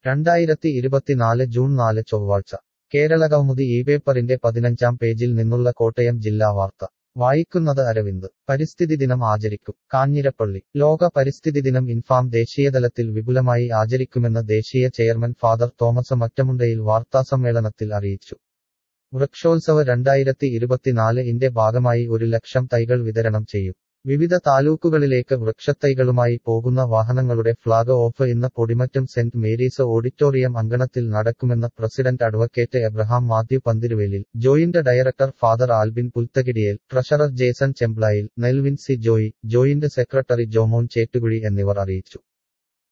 രണ്ടായിരത്തി ഇരുപത്തിനാല് ജൂൺ നാല് ചൊവ്വാഴ്ച കേരളകൗമുദി ഈ പേപ്പറിന്റെ പതിനഞ്ചാം പേജിൽ നിന്നുള്ള കോട്ടയം ജില്ലാ വാർത്ത വായിക്കുന്നത് അരവിന്ദ് പരിസ്ഥിതി ദിനം ആചരിക്കും കാഞ്ഞിരപ്പള്ളി ലോക പരിസ്ഥിതി ദിനം ഇൻഫാം ദേശീയതലത്തിൽ വിപുലമായി ആചരിക്കുമെന്ന് ദേശീയ ചെയർമാൻ ഫാദർ തോമസ് മറ്റമുണ്ടയിൽ വാർത്താസമ്മേളനത്തിൽ അറിയിച്ചു വൃക്ഷോത്സവ് രണ്ടായിരത്തി ഇരുപത്തിനാല് ഇന്റെ ഭാഗമായി ഒരു ലക്ഷം തൈകൾ വിതരണം ചെയ്യും വിവിധ താലൂക്കുകളിലേക്ക് വൃക്ഷത്തൈകളുമായി പോകുന്ന വാഹനങ്ങളുടെ ഫ്ളാഗ് ഓഫ് ഇന്ന് പൊടിമറ്റം സെന്റ് മേരീസ് ഓഡിറ്റോറിയം അങ്കണത്തിൽ നടക്കുമെന്ന് president advocate Abraham Mathew Panthiruvelil joint director father Albin Pulthakidiyel treasurer Jason Chemplayil Nelvin C Joy joint secretary Jomon Chettukuzhi എന്നിവർ അറിയിച്ചു